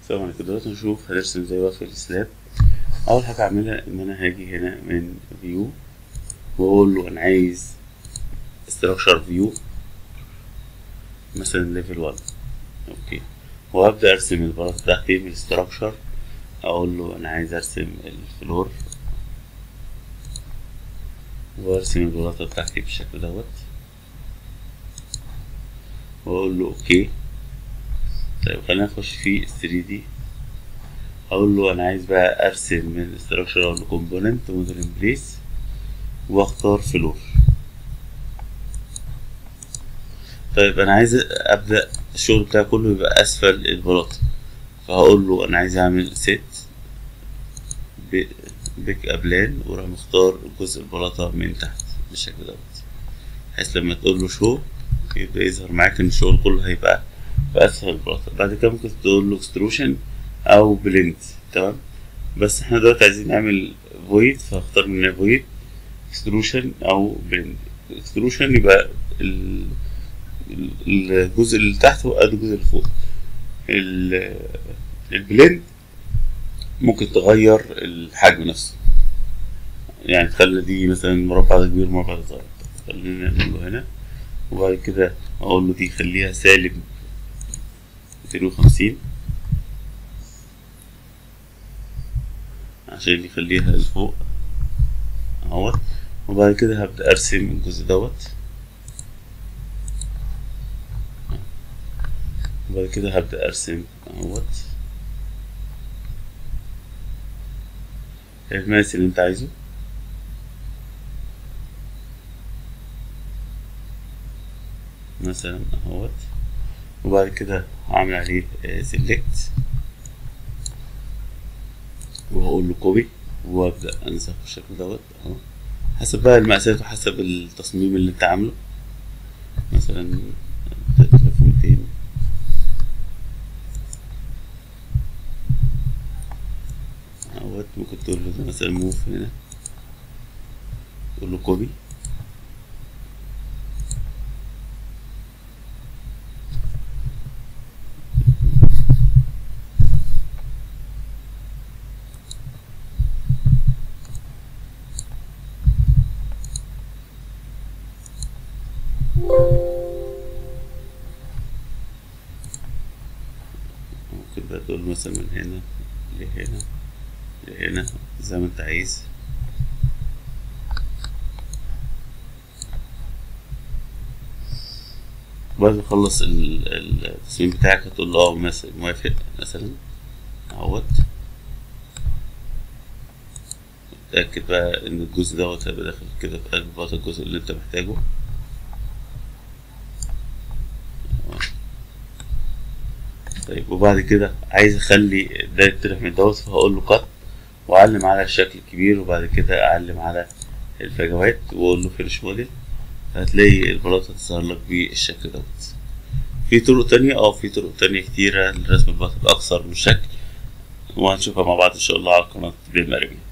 السلام عليكم دلوقتي نشوف هنرسم ازاي بقى في السلاب اول حاجه اعملها ان انا هاجي هنا من فيو واقول له انا عايز structure فيو مثلا ليفل 1 اوكي وابدا ارسم البلاط بتاعتي من structure اقول له انا عايز ارسم الفلور وارسم البلاطه بتاعتي بالشكل دوت واقول له اوكي طيب خلينا نخش في 3 دي اقول له انا عايز بقى ارسم من structure اقول له component model in place واختار فلور طيب انا عايز ابدا الشغل بتاعي كله يبقى اسفل البلاطه فهقول له انا عايز اعمل سيت بيك ابلان واروح مختار جزء البلاطه من تحت بالشكل دوت بحيث لما تقول له شو يبدا يظهر معاك ان الشغل كله هيبقى في اسفل البلاطه بعد كده ممكن تقول له اكستروشن او بلند تمام بس احنا دلوقتي عايزين نعمل فويد فاختار من فويد اكستروشن او بلند اكستروشن يبقى ال الجزء اللي تحت هو قد الجزء اللي فوق البلند ممكن تغير الحجم نفسه يعني تخلي دي مثلا مربع كبير مربع صغير خلينا نعمله هنا وبعد كده اقول له دي خليها سالب ميتين وخمسين عشان يخليها لفوق اهوت وبعد كده هبدأ ارسم الجزء دوت وبعد كده هبدأ ارسم اهوت الماس اللي انت عايزه مثلا اهوت وبعد كده هعمل عليه سيلكت وهقول له كوبي وابدا انسخ بالشكل دوت اهو حسب بقى المقاسات وحسب التصميم اللي انت عامله مثلا تلاتة ومتين اهوت ممكن تقول له مثلا موف هنا تقول له كوبي ممكن بقى تقول مثلا من هنا لهنا لهنا زي ما انت عايز بعد ما تخلص التصميم بتاعك هتقول له اه مثلا موافق مثلا اهوت اتأكد بقى ان الجزء دوت هيبقى داخل كده في قلب بقى الجزء اللي انت محتاجه طيب وبعد كده عايز اخلي ده يطلع من دوت فهقول له كات واعلم على الشكل الكبير وبعد كده اعلم على الفجوات واقول له فينش موديل هتلاقي البلاطة تظهر لك بالشكل دوت في طرق تانية اه في طرق تانية كتيرة لرسم البلاطة بأكثر من شكل وهنشوفها مع بعض ان شاء الله على قناة بالمرمي